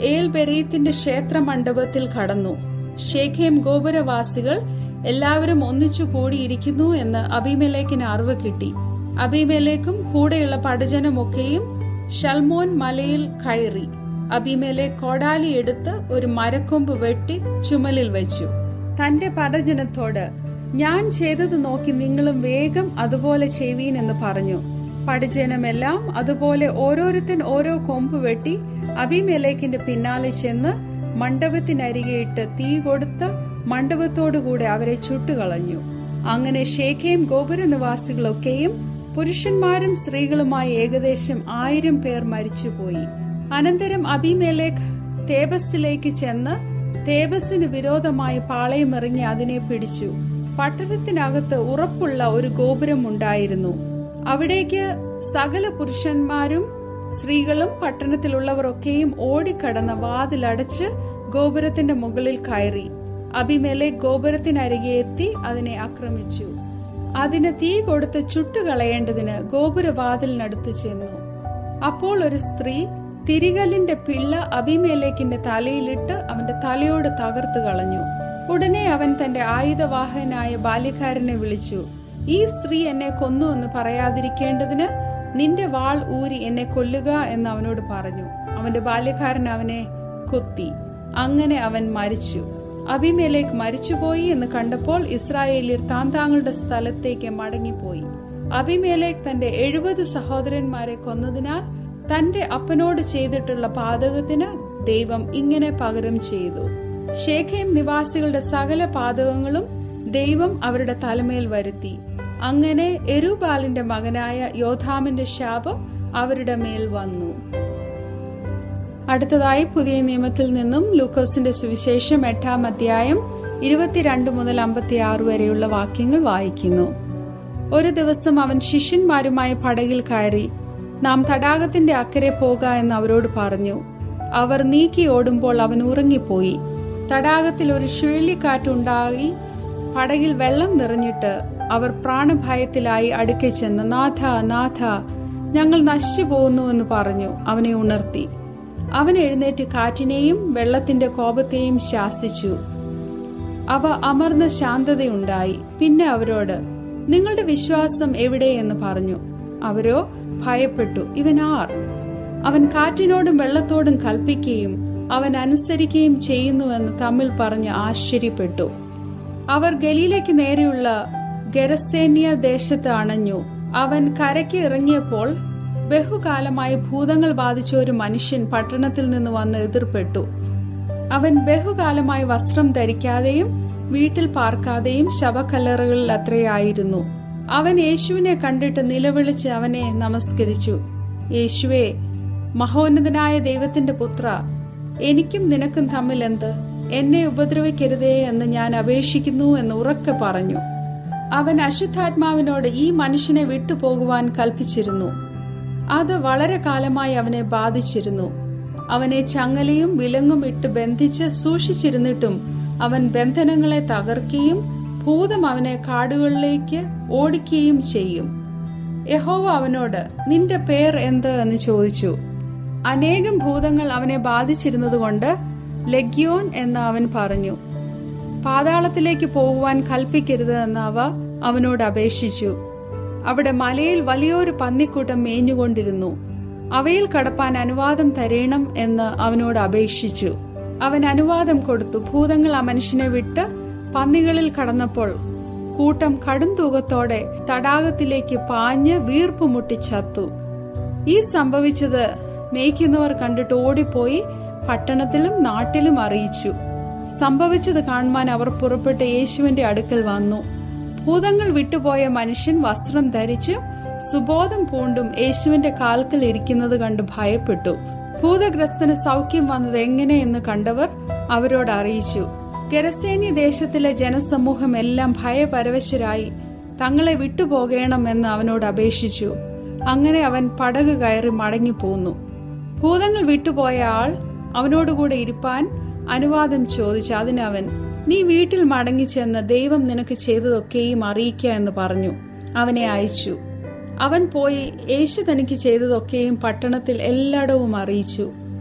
ഏൽ ബെരീത്തിന്റെ ക്ഷേത്ര മണ്ഡപത്തിൽ കടന്നു ഷേഖേം ഗോപുരവാസികൾ എല്ലാവരും ഒന്നിച്ചു കൂടിയിരിക്കുന്നു എന്ന് അബിമേലേക്കിന് അറിവ് കിട്ടി അബിമേലേക്കും കൂടെയുള്ള പടജനമൊക്കെയും ഷൽമോൻ മലയിൽ കയറി അബിമേലെ കോടാലി എടുത്ത് ഒരു മരക്കൊമ്പ് വെട്ടി ചുമലിൽ വെച്ചു തന്റെ പടജനത്തോട് ഞാൻ ചെയ്തത് നോക്കി നിങ്ങളും വേഗം അതുപോലെ ചെയ്യുവീൻ എന്ന് പറഞ്ഞു പടജനമെല്ലാം അതുപോലെ ഓരോരുത്തൻ ഓരോ കൊമ്പ് വെട്ടി അബിമേലേക്കിന്റെ പിന്നാലെ ചെന്ന് മണ്ഡപത്തിനരികെ ഇട്ട് തീ കൊടുത്ത മണ്ഡപത്തോടുകൂടെ അവരെ ചുട്ടുകളഞ്ഞു അങ്ങനെ ഷേഖയും ഗോപുര നിവാസികളൊക്കെയും പുരുഷന്മാരും സ്ത്രീകളുമായി ഏകദേശം ആയിരം പേർ മരിച്ചുപോയി അനന്തരം അബിമേലേക്ക് തേബസിലേക്ക് ചെന്ന് തേബസിന് വിരോധമായി പാളയമിറങ്ങി അതിനെ പിടിച്ചു പട്ടണത്തിനകത്ത് ഉറപ്പുള്ള ഒരു ഗോപുരം ഉണ്ടായിരുന്നു അവിടേക്ക് സകല പുരുഷന്മാരും സ്ത്രീകളും പട്ടണത്തിലുള്ളവരൊക്കെയും ഓടിക്കടന്ന വാതിലടച്ച് ഗോപുരത്തിന്റെ മുകളിൽ കയറി അബിമേലെ ഗോപുരത്തിനരികെ എത്തി അതിനെ ആക്രമിച്ചു അതിന് തീ കൊടുത്ത് ചുട്ടുകളയേണ്ടതിന് ഗോപുരവാതിലിനടുത്ത് ചെന്നു അപ്പോൾ ഒരു സ്ത്രീ തിരികല്ലിന്റെ പിള്ള അഭിമേലേക്കിന്റെ തലയിലിട്ട് അവന്റെ തലയോട് തകർത്തു കളഞ്ഞു ഉടനെ അവൻ തന്റെ ആയുധവാഹനായ ബാല്യക്കാരനെ വിളിച്ചു ഈ സ്ത്രീ എന്നെ കൊന്നു എന്ന് പറയാതിരിക്കേണ്ടതിന് നിന്റെ വാൾ ഊരി എന്നെ കൊല്ലുക എന്ന് അവനോട് പറഞ്ഞു അവന്റെ ബാല്യക്കാരൻ അവനെ കുത്തി അങ്ങനെ അവൻ മരിച്ചു അഭിമേലേക്ക് മരിച്ചുപോയി എന്ന് കണ്ടപ്പോൾ ഇസ്രായേലിയർ താൻ താങ്കളുടെ സ്ഥലത്തേക്ക് മടങ്ങിപ്പോയി അഭിമേലേക്ക് തന്റെ എഴുപത് സഹോദരന്മാരെ കൊന്നതിനാൽ തന്റെ അപ്പനോട് ചെയ്തിട്ടുള്ള പാതകത്തിന് ദൈവം ഇങ്ങനെ പകരം ചെയ്തു ഷേഖേം നിവാസികളുടെ സകല പാതകങ്ങളും ദൈവം അവരുടെ തലമേൽ വരുത്തി അങ്ങനെ എരുബാലിന്റെ മകനായ യോധാമിന്റെ ശാപം അവരുടെ മേൽ വന്നു അടുത്തതായി പുതിയ നിയമത്തിൽ നിന്നും ലൂക്കോസിന്റെ സുവിശേഷം എട്ടാം അധ്യായം ഇരുപത്തിരണ്ട് മുതൽ അമ്പത്തി ആറ് വരെയുള്ള വാക്യങ്ങൾ വായിക്കുന്നു ഒരു ദിവസം അവൻ ശിഷ്യന്മാരുമായി പടകിൽ കയറി നാം തടാകത്തിന്റെ അക്കരെ പോക എന്ന് അവരോട് പറഞ്ഞു അവർ നീക്കി ഓടുമ്പോൾ അവൻ ഉറങ്ങിപ്പോയി തടാകത്തിൽ ഒരു ചുഴലിക്കാറ്റുണ്ടായി പടകിൽ വെള്ളം നിറഞ്ഞിട്ട് അവർ പ്രാണഭയത്തിലായി അടുക്കെ ചെന്ന് നാഥ നാഥ ഞങ്ങൾ നശിച്ചു പോകുന്നുവെന്ന് പറഞ്ഞു അവനെ ഉണർത്തി അവൻ എഴുന്നേറ്റ് കാറ്റിനെയും വെള്ളത്തിന്റെ കോപത്തെയും ശാസിച്ചു അവ അമർന്ന ശാന്തതയുണ്ടായി പിന്നെ അവരോട് നിങ്ങളുടെ വിശ്വാസം എവിടെ എന്ന് പറഞ്ഞു അവരോ ഭയപ്പെട്ടു ഇവൻ ആർ അവൻ കാറ്റിനോടും വെള്ളത്തോടും കൽപ്പിക്കുകയും അവൻ അനുസരിക്കുകയും ചെയ്യുന്നുവെന്ന് തമ്മിൽ പറഞ്ഞ് ആശ്ചര്യപ്പെട്ടു അവർ ഗലീലേക്ക് നേരെയുള്ള ഗരസേന്യ ദേശത്ത് അണഞ്ഞു അവൻ കരയ്ക്ക് ഇറങ്ങിയപ്പോൾ ബഹുകാലമായി ഭൂതങ്ങൾ ബാധിച്ച ഒരു മനുഷ്യൻ പട്ടണത്തിൽ നിന്ന് വന്ന് എതിർപ്പെട്ടു അവൻ ബഹുകാലമായി വസ്ത്രം ധരിക്കാതെയും വീട്ടിൽ പാർക്കാതെയും ശവക്കല്ലറുകളിൽ അത്രയായിരുന്നു അവൻ യേശുവിനെ കണ്ടിട്ട് നിലവിളിച്ച് അവനെ നമസ്കരിച്ചു യേശുവേ മഹോന്നതനായ ദൈവത്തിന്റെ പുത്ര എനിക്കും നിനക്കും തമ്മിൽ എന്ത് എന്നെ ഉപദ്രവിക്കരുതേ എന്ന് ഞാൻ അപേക്ഷിക്കുന്നു എന്ന് ഉറക്കെ പറഞ്ഞു അവൻ അശുദ്ധാത്മാവിനോട് ഈ മനുഷ്യനെ വിട്ടുപോകുവാൻ കൽപ്പിച്ചിരുന്നു അത് വളരെ കാലമായി അവനെ ബാധിച്ചിരുന്നു അവനെ ചങ്ങലയും വിലങ്ങും ഇട്ട് ബന്ധിച്ച് സൂക്ഷിച്ചിരുന്നിട്ടും അവൻ ബന്ധനങ്ങളെ തകർക്കുകയും ഭൂതം അവനെ കാടുകളിലേക്ക് ഓടിക്കുകയും ചെയ്യും യഹോവ അവനോട് നിന്റെ പേർ എന്ത് എന്ന് ചോദിച്ചു അനേകം ഭൂതങ്ങൾ അവനെ ബാധിച്ചിരുന്നതുകൊണ്ട് ലഗ്യോൻ എന്ന് അവൻ പറഞ്ഞു പാതാളത്തിലേക്ക് പോകുവാൻ കൽപ്പിക്കരുത് എന്ന് അവ അവനോട് അപേക്ഷിച്ചു അവിടെ മലയിൽ വലിയൊരു പന്നിക്കൂട്ടം മേഞ്ഞുകൊണ്ടിരുന്നു അവയിൽ കടപ്പാൻ അനുവാദം തരേണം എന്ന് അവനോട് അപേക്ഷിച്ചു അവൻ അനുവാദം കൊടുത്തു ഭൂതങ്ങൾ ആ മനുഷ്യനെ വിട്ട് പന്നികളിൽ കടന്നപ്പോൾ കൂട്ടം കടും തൂകത്തോടെ തടാകത്തിലേക്ക് പാഞ്ഞ് വീർപ്പ് മുട്ടി ചത്തു ഈ സംഭവിച്ചത് മേയ്ക്കുന്നവർ കണ്ടിട്ട് ഓടിപ്പോയി പട്ടണത്തിലും നാട്ടിലും അറിയിച്ചു സംഭവിച്ചത് കാണുവാൻ അവർ പുറപ്പെട്ട് യേശുവിന്റെ അടുക്കൽ വന്നു ഭൂതങ്ങൾ വിട്ടുപോയ മനുഷ്യൻ വസ്ത്രം ധരിച്ച് സുബോധം പൂണ്ടും യേശുവിന്റെ കാൽക്കൽ ഇരിക്കുന്നത് കണ്ട് ഭയപ്പെട്ടു ഭൂതഗ്രസ്തന് സൗഖ്യം വന്നത് എങ്ങനെയെന്ന് കണ്ടവർ അവരോട് അറിയിച്ചു ഗരസേനി ദേശത്തിലെ ജനസമൂഹം എല്ലാം ഭയപരവശരായി തങ്ങളെ വിട്ടുപോകണമെന്ന് അവനോട് അപേക്ഷിച്ചു അങ്ങനെ അവൻ പടക് കയറി മടങ്ങിപ്പോന്നു ഭൂതങ്ങൾ വിട്ടുപോയ ആൾ അവനോടുകൂടെ ഇരിപ്പാൻ അനുവാദം ചോദിച്ചു അതിനവൻ നീ വീട്ടിൽ മടങ്ങിച്ചെന്ന് ദൈവം നിനക്ക് ചെയ്തതൊക്കെയും അറിയിക്കുക എന്ന് പറഞ്ഞു അവനെ അയച്ചു അവൻ പോയി യേശു തനിക്ക് ചെയ്തതൊക്കെയും പട്ടണത്തിൽ എല്ലായിടവും അറിയിച്ചു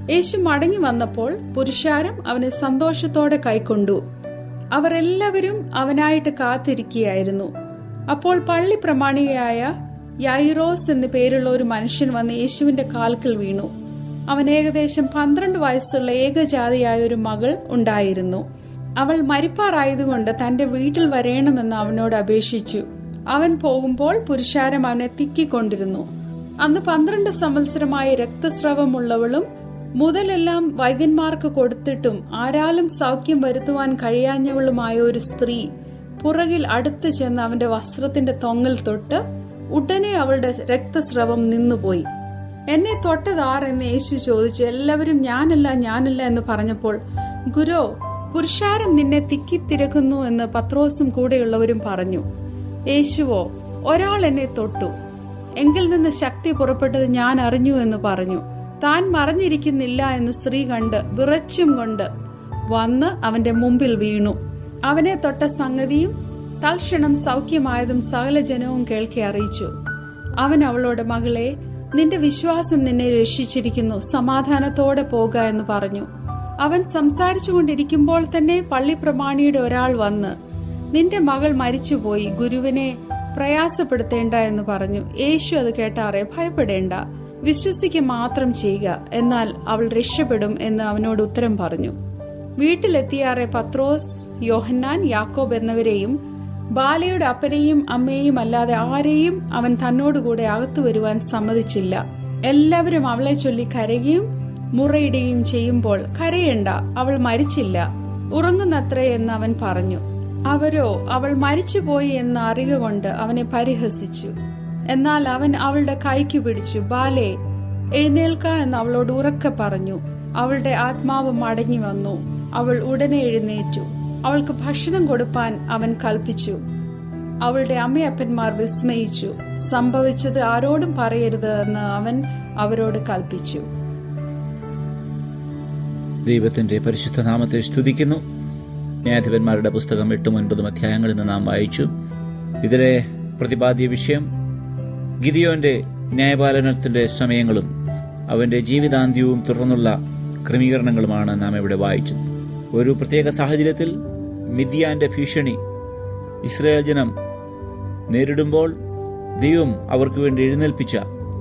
യേശു മടങ്ങി വന്നപ്പോൾ പുരുഷാരം അവനെ സന്തോഷത്തോടെ കൈക്കൊണ്ടു അവർ എല്ലാവരും അവനായിട്ട് കാത്തിരിക്കുകയായിരുന്നു അപ്പോൾ പള്ളി പ്രമാണികയായ യൈറോസ് എന്നു പേരുള്ള ഒരു മനുഷ്യൻ വന്ന് യേശുവിന്റെ കാൽക്കൽ വീണു അവൻ ഏകദേശം പന്ത്രണ്ട് വയസ്സുള്ള ഏകജാതിയായ ഒരു മകൾ ഉണ്ടായിരുന്നു അവൾ മരിപ്പാറായതുകൊണ്ട് തന്റെ വീട്ടിൽ വരേണമെന്ന് അവനോട് അപേക്ഷിച്ചു അവൻ പോകുമ്പോൾ പുരുഷാരം അവനെ തിക്കിക്കൊണ്ടിരുന്നു അന്ന് പന്ത്രണ്ട് സംവത്സരമായി രക്തസ്രവമുള്ളവളും മുതലെല്ലാം വൈദ്യന്മാർക്ക് കൊടുത്തിട്ടും ആരാലും സൗഖ്യം വരുത്തുവാൻ കഴിയാഞ്ഞവളുമായ ഒരു സ്ത്രീ പുറകിൽ അടുത്ത് ചെന്ന് അവന്റെ വസ്ത്രത്തിന്റെ തൊങ്ങൽ തൊട്ട് ഉടനെ അവളുടെ രക്തസ്രവം നിന്നുപോയി എന്നെ തൊട്ടതാരെന്ന് യേശു ചോദിച്ചു എല്ലാവരും ഞാനല്ല ഞാനല്ല എന്ന് പറഞ്ഞപ്പോൾ ഗുരു പുരുഷാരം നിന്നെ തിക്കിത്തിരക്കുന്നു എന്ന് പത്രോസും കൂടെയുള്ളവരും പറഞ്ഞു യേശുവോ ഒരാൾ എന്നെ തൊട്ടു എങ്കിൽ നിന്ന് ശക്തി പുറപ്പെട്ടത് ഞാൻ അറിഞ്ഞു എന്ന് പറഞ്ഞു താൻ മറഞ്ഞിരിക്കുന്നില്ല എന്ന് സ്ത്രീ കണ്ട് വിറച്ചും കൊണ്ട് വന്ന് അവന്റെ മുമ്പിൽ വീണു അവനെ തൊട്ട സംഗതിയും തൽക്ഷണം സൗഖ്യമായതും സകല ജനവും കേൾക്കെ അറിയിച്ചു അവൻ അവളോട് മകളെ നിന്റെ വിശ്വാസം നിന്നെ രക്ഷിച്ചിരിക്കുന്നു സമാധാനത്തോടെ പോക എന്ന് പറഞ്ഞു അവൻ സംസാരിച്ചു കൊണ്ടിരിക്കുമ്പോൾ തന്നെ പള്ളി പ്രമാണിയുടെ ഒരാൾ വന്ന് നിന്റെ മകൾ മരിച്ചുപോയി ഗുരുവിനെ പ്രയാസപ്പെടുത്തേണ്ട എന്ന് പറഞ്ഞു യേശു അത് കേട്ടാറെ ഭയപ്പെടേണ്ട വിശ്വസിക്കുക മാത്രം ചെയ്യുക എന്നാൽ അവൾ രക്ഷപ്പെടും എന്ന് അവനോട് ഉത്തരം പറഞ്ഞു വീട്ടിലെത്തിയാറെ പത്രോസ് യോഹന്നാൻ യാക്കോബ് എന്നിവരെയും ബാലയുടെ അപ്പനെയും അമ്മയെയും അല്ലാതെ ആരെയും അവൻ തന്നോടുകൂടെ അകത്തു വരുവാൻ സമ്മതിച്ചില്ല എല്ലാവരും അവളെ ചൊല്ലി കരയുകയും മുറയിടുകയും ചെയ്യുമ്പോൾ കരയണ്ട അവൾ മരിച്ചില്ല ഉറങ്ങുന്നത്രേ എന്ന് അവൻ പറഞ്ഞു അവരോ അവൾ മരിച്ചുപോയി എന്ന് അറിയുക കൊണ്ട് അവനെ പരിഹസിച്ചു എന്നാൽ അവൻ അവളുടെ കൈക്ക് പിടിച്ചു ബാലെ എഴുന്നേൽക്ക എന്ന് അവളോട് ഉറക്കെ പറഞ്ഞു അവളുടെ ആത്മാവ് മടങ്ങി വന്നു അവൾ ഉടനെ എഴുന്നേറ്റു അവൾക്ക് ഭക്ഷണം കൊടുപ്പാൻ അവൻ കൽപ്പിച്ചു അവളുടെ അമ്മയപ്പന്മാർ വിസ്മയിച്ചു സംഭവിച്ചത് ആരോടും പറയരുത് എന്ന് അവൻ അവരോട് കൽപ്പിച്ചു ദൈവത്തിന്റെ പരിശുദ്ധ നാമത്തെ സ്തുതിക്കുന്നു ന്യായാധിപന്മാരുടെ പുസ്തകം എട്ടും ഒൻപതും അധ്യായങ്ങളിൽ നിന്ന് നാം വായിച്ചു ഇതിലെ പ്രതിപാദ്യ വിഷയം ഗിദിയോന്റെ ന്യായപാലനത്തിന്റെ സമയങ്ങളും അവന്റെ ജീവിതാന്ത്യവും തുടർന്നുള്ള ക്രമീകരണങ്ങളുമാണ് നാം ഇവിടെ വായിച്ചത് ഒരു പ്രത്യേക സാഹചര്യത്തിൽ മിതിയാന്റെ ഭീഷണി ഇസ്രായേൽ ജനം നേരിടുമ്പോൾ ദൈവം അവർക്ക് വേണ്ടി എഴുന്നേൽപ്പിച്ച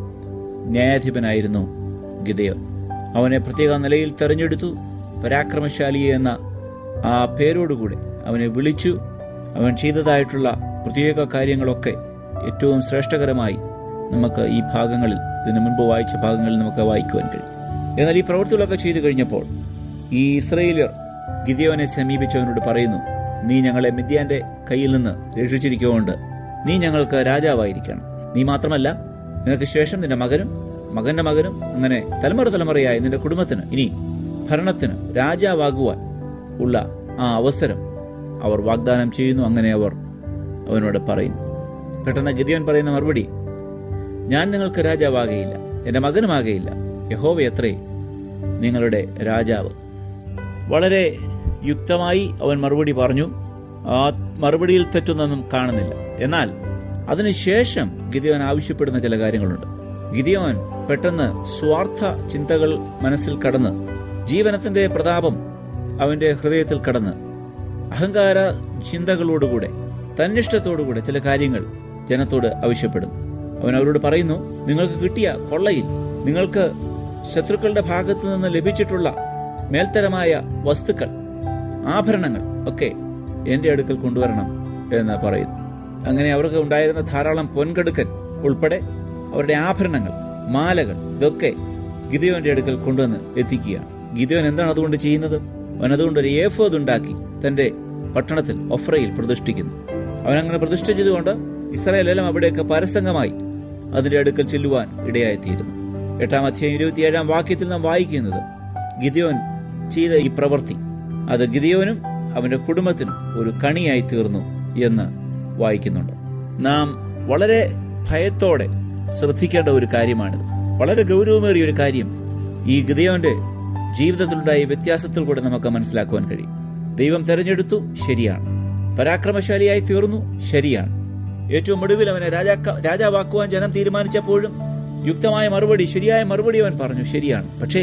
ന്യായാധിപനായിരുന്നു ഗിദയോൻ അവനെ പ്രത്യേക നിലയിൽ തെരഞ്ഞെടുത്തു പരാക്രമശാലി എന്ന ആ പേരോടുകൂടെ അവനെ വിളിച്ചു അവൻ ചെയ്തതായിട്ടുള്ള പ്രത്യേക കാര്യങ്ങളൊക്കെ ഏറ്റവും ശ്രേഷ്ഠകരമായി നമുക്ക് ഈ ഭാഗങ്ങളിൽ ഇതിനു മുൻപ് വായിച്ച ഭാഗങ്ങളിൽ നമുക്ക് വായിക്കുവാൻ കഴിയും എന്നാൽ ഈ പ്രവൃത്തികളൊക്കെ ചെയ്തു കഴിഞ്ഞപ്പോൾ ഈ ഇസ്രയേലിയർ ഗിദിയോനെ സമീപിച്ചവനോട് പറയുന്നു നീ ഞങ്ങളെ മിദ്യാന്റെ കയ്യിൽ നിന്ന് രക്ഷിച്ചിരിക്കുകൊണ്ട് നീ ഞങ്ങൾക്ക് രാജാവായിരിക്കണം നീ മാത്രമല്ല നിനക്ക് ശേഷം നിന്റെ മകനും മകന്റെ മകനും അങ്ങനെ തലമുറ തലമുറയായി നിന്റെ കുടുംബത്തിന് ഇനി ഭരണത്തിന് രാജാവാകുവാൻ ഉള്ള ആ അവസരം അവർ വാഗ്ദാനം ചെയ്യുന്നു അങ്ങനെ അവർ അവനോട് പറയുന്നു പെട്ടെന്ന് ഗിദിയോൻ പറയുന്ന മറുപടി ഞാൻ നിങ്ങൾക്ക് രാജാവാകയില്ല എന്റെ മകനുമാകയില്ല യഹോവ എത്രേ നിങ്ങളുടെ രാജാവ് വളരെ യുക്തമായി അവൻ മറുപടി പറഞ്ഞു ആ മറുപടിയിൽ തെറ്റൊന്നും കാണുന്നില്ല എന്നാൽ അതിനുശേഷം ഗിദിയോൻ ആവശ്യപ്പെടുന്ന ചില കാര്യങ്ങളുണ്ട് ഗിദിയോൻ പെട്ടെന്ന് സ്വാർത്ഥ ചിന്തകൾ മനസ്സിൽ കടന്ന് ജീവനത്തിന്റെ പ്രതാപം അവന്റെ ഹൃദയത്തിൽ കടന്ന് അഹങ്കാര ചിന്തകളോടുകൂടെ തന്നിഷ്ടത്തോടുകൂടെ ചില കാര്യങ്ങൾ ജനത്തോട് ആവശ്യപ്പെടും അവൻ അവരോട് പറയുന്നു നിങ്ങൾക്ക് കിട്ടിയ കൊള്ളയിൽ നിങ്ങൾക്ക് ശത്രുക്കളുടെ ഭാഗത്തു നിന്ന് ലഭിച്ചിട്ടുള്ള മേൽത്തരമായ വസ്തുക്കൾ ആഭരണങ്ങൾ ഒക്കെ എന്റെ അടുക്കൽ കൊണ്ടുവരണം എന്ന് പറയുന്നു അങ്ങനെ അവർക്ക് ഉണ്ടായിരുന്ന ധാരാളം പൊൻകടുക്കൻ ഉൾപ്പെടെ അവരുടെ ആഭരണങ്ങൾ മാലകൾ ഇതൊക്കെ ഗിദയോന്റെ അടുക്കൽ കൊണ്ടുവന്ന് എത്തിക്കുകയാണ് ഗിദയോൻ എന്താണ് അതുകൊണ്ട് ചെയ്യുന്നത് അവൻ അതുകൊണ്ട് ഒരു ഏഫോദ് ഉണ്ടാക്കി തന്റെ പട്ടണത്തിൽ ഒഫ്രയിൽ പ്രതിഷ്ഠിക്കുന്നു അവൻ അങ്ങനെ പ്രതിഷ്ഠിച്ചതുകൊണ്ട് ഇസ്രായേലെല്ലാം അവിടെയൊക്കെ പരസംഗമായി അതിന്റെ അടുക്കൽ ചെല്ലുവാൻ ഇടയായിത്തീരുന്നു എട്ടാം അധ്യായം ഇരുപത്തിയേഴാം വാക്യത്തിൽ നാം വായിക്കുന്നത് ഗിദിയോൻ ചെയ്ത ഈ പ്രവൃത്തി അത് ഗിദിയോനും അവന്റെ കുടുംബത്തിനും ഒരു കണിയായി തീർന്നു എന്ന് വായിക്കുന്നുണ്ട് നാം വളരെ ഭയത്തോടെ ശ്രദ്ധിക്കേണ്ട ഒരു കാര്യമാണിത് വളരെ ഗൗരവമേറിയ ഒരു കാര്യം ഈ ഗിദയോന്റെ ജീവിതത്തിലുണ്ടായ വ്യത്യാസത്തിൽ കൂടെ നമുക്ക് മനസ്സിലാക്കുവാൻ കഴിയും ദൈവം തെരഞ്ഞെടുത്തു ശരിയാണ് പരാക്രമശാലിയായി തീർന്നു ശരിയാണ് ഏറ്റവും ഒടുവിൽ അവനെ രാജാക്ക രാജാവാക്കുവാൻ ജനം തീരുമാനിച്ചപ്പോഴും യുക്തമായ മറുപടി ശരിയായ മറുപടി അവൻ പറഞ്ഞു ശരിയാണ് പക്ഷേ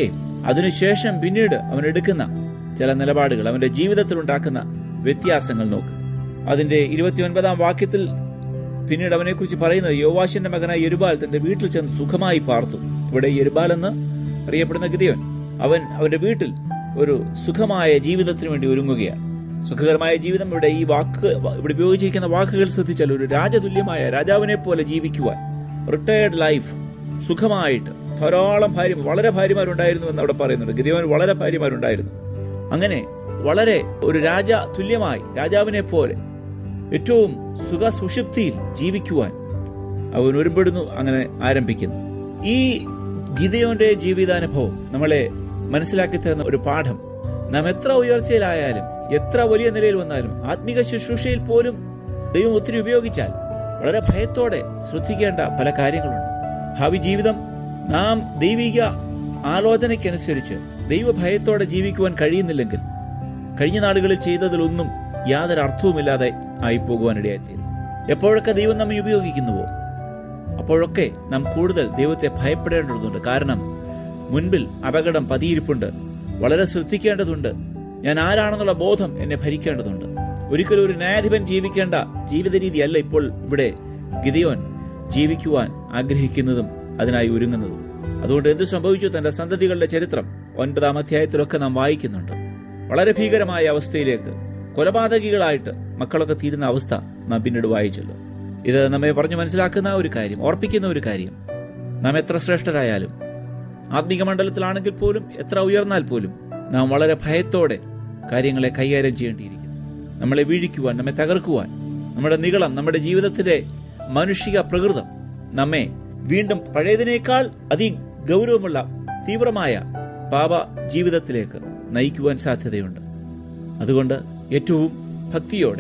അതിനുശേഷം പിന്നീട് അവൻ എടുക്കുന്ന ചില നിലപാടുകൾ അവന്റെ ജീവിതത്തിൽ ഉണ്ടാക്കുന്ന വ്യത്യാസങ്ങൾ നോക്ക് അതിന്റെ ഇരുപത്തിയൊൻപതാം വാക്യത്തിൽ പിന്നീട് അവനെക്കുറിച്ച് പറയുന്നത് യോവാശിന്റെ മകനായ യെരുബാൽ തന്റെ വീട്ടിൽ ചെന്ന് സുഖമായി പാർത്തു ഇവിടെ യെരുബാൽ എന്ന് അറിയപ്പെടുന്ന ഗിദിയോൻ അവൻ അവന്റെ വീട്ടിൽ ഒരു സുഖമായ ജീവിതത്തിന് വേണ്ടി ഒരുങ്ങുകയാണ് സുഖകരമായ ജീവിതം ഇവിടെ ഈ വാക്ക് ഇവിടെ ഉപയോഗിച്ചിരിക്കുന്ന വാക്കുകൾ ശ്രദ്ധിച്ചാൽ ഒരു രാജതുല്യമായ രാജാവിനെ പോലെ ജീവിക്കുവാൻ റിട്ടയർഡ് ലൈഫ് സുഖമായിട്ട് ധാരാളം ഭാര്യ വളരെ ഭാര്യമാരുണ്ടായിരുന്നു എന്ന് അവിടെ പറയുന്നുണ്ട് ഗിരിയോന് വളരെ ഭാര്യമാരുണ്ടായിരുന്നു അങ്ങനെ വളരെ ഒരു രാജ തുല്യമായി രാജാവിനെ പോലെ ഏറ്റവും സുഖ സുഷിപ്തിയിൽ ജീവിക്കുവാൻ അവൻ ഒരുമ്പെടുന്നു അങ്ങനെ ആരംഭിക്കുന്നു ഈ ഗിതയോന്റെ ജീവിതാനുഭവം നമ്മളെ മനസ്സിലാക്കി തരുന്ന ഒരു പാഠം നാം എത്ര ഉയർച്ചയിലായാലും എത്ര വലിയ നിലയിൽ വന്നാലും ആത്മീക ശുശ്രൂഷയിൽ പോലും ദൈവം ഒത്തിരി ഉപയോഗിച്ചാൽ വളരെ ഭയത്തോടെ ശ്രദ്ധിക്കേണ്ട പല കാര്യങ്ങളുണ്ട് ഭാവി ജീവിതം നാം ദൈവിക ആലോചനയ്ക്കനുസരിച്ച് ദൈവഭയത്തോടെ ജീവിക്കുവാൻ കഴിയുന്നില്ലെങ്കിൽ കഴിഞ്ഞ നാളുകളിൽ ചെയ്തതിലൊന്നും യാതൊരു അർത്ഥവുമില്ലാതെ ആയി പോകുവാനിടയായിത്തീരും എപ്പോഴൊക്കെ ദൈവം നമ്മെ ഉപയോഗിക്കുന്നുവോ അപ്പോഴൊക്കെ നാം കൂടുതൽ ദൈവത്തെ ഭയപ്പെടേണ്ടതുണ്ട് കാരണം മുൻപിൽ അപകടം പതിയിരിപ്പുണ്ട് വളരെ ശ്രദ്ധിക്കേണ്ടതുണ്ട് ഞാൻ ആരാണെന്നുള്ള ബോധം എന്നെ ഭരിക്കേണ്ടതുണ്ട് ഒരിക്കലും ഒരു ന്യായാധിപൻ ജീവിക്കേണ്ട ജീവിത രീതിയല്ല ഇപ്പോൾ ഇവിടെ ഗിതിയോൻ ജീവിക്കുവാൻ ആഗ്രഹിക്കുന്നതും അതിനായി ഒരുങ്ങുന്നതും അതുകൊണ്ട് എന്ത് സംഭവിച്ചു തന്റെ സന്തതികളുടെ ചരിത്രം ഒൻപതാം അധ്യായത്തിലൊക്കെ നാം വായിക്കുന്നുണ്ട് വളരെ ഭീകരമായ അവസ്ഥയിലേക്ക് കൊലപാതകികളായിട്ട് മക്കളൊക്കെ തീരുന്ന അവസ്ഥ നാം പിന്നീട് വായിച്ചല്ലോ ഇത് നമ്മെ പറഞ്ഞു മനസ്സിലാക്കുന്ന ഒരു കാര്യം ഓർപ്പിക്കുന്ന ഒരു കാര്യം നാം എത്ര ശ്രേഷ്ഠരായാലും ആത്മീക മണ്ഡലത്തിലാണെങ്കിൽ പോലും എത്ര ഉയർന്നാൽ പോലും നാം വളരെ ഭയത്തോടെ കാര്യങ്ങളെ കൈകാര്യം ചെയ്യേണ്ടിയിരിക്കുന്നു നമ്മളെ വീഴിക്കുവാൻ നമ്മെ തകർക്കുവാൻ നമ്മുടെ നികളം നമ്മുടെ ജീവിതത്തിലെ മാനുഷിക പ്രകൃതം നമ്മെ വീണ്ടും പഴയതിനേക്കാൾ അതി ഗൗരവമുള്ള തീവ്രമായ പാപ ജീവിതത്തിലേക്ക് നയിക്കുവാൻ സാധ്യതയുണ്ട് അതുകൊണ്ട് ഏറ്റവും ഭക്തിയോടെ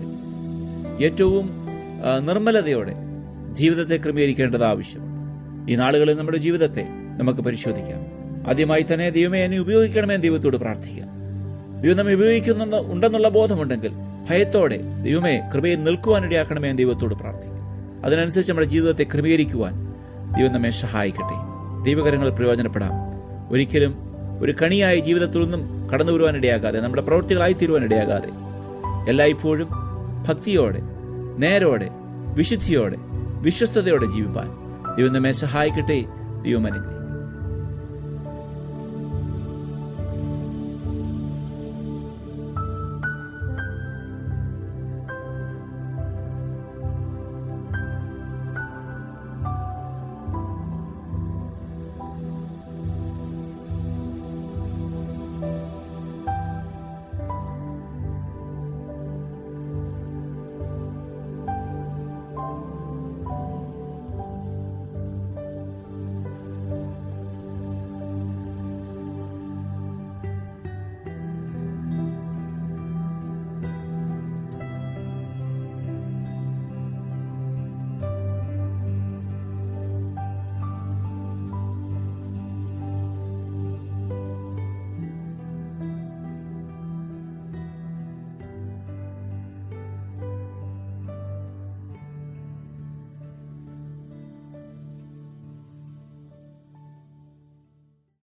ഏറ്റവും ആ, നിർമ്മലതയോടെ ജീവിതത്തെ ക്രമീകരിക്കേണ്ടത് ആവശ്യമുണ്ട് ഈ നാളുകളിൽ നമ്മുടെ ജീവിതത്തെ നമുക്ക് പരിശോധിക്കാം ആദ്യമായി തന്നെ ദൈവമേ എന്നെ ഉപയോഗിക്കണമേ എന്ന് ദൈവത്തോട് പ്രാർത്ഥിക്കാം ദൈവം നമ്മെ ഉപയോഗിക്കുന്നുണ്ട് ഉണ്ടെന്നുള്ള ബോധമുണ്ടെങ്കിൽ ഭയത്തോടെ ദൈവമേ കൃപയിൽ നിൽക്കുവാനിടയാക്കണമേ എന്ന് ദൈവത്തോട് പ്രാർത്ഥിക്കാം അതിനനുസരിച്ച് നമ്മുടെ ജീവിതത്തെ ക്രമീകരിക്കുവാൻ ദൈവം നമ്മെ സഹായിക്കട്ടെ ദൈവകരങ്ങൾ പ്രയോജനപ്പെടാം ഒരിക്കലും ഒരു കണിയായ ജീവിതത്തിലൊന്നും കടന്നു വരുവാനിടയാകാതെ നമ്മുടെ പ്രവൃത്തികളായി തീരുവാനിടയാകാതെ എല്ലായ്പ്പോഴും ഭക്തിയോടെ നേരോടെ വിശുദ്ധിയോടെ വിശ്വസ്തയോടെ ജീവിപ്പാൻ ദൈവം നമ്മെ സഹായിക്കട്ടെ ദൈവം അനുഗ്രഹിക്കട്ടെ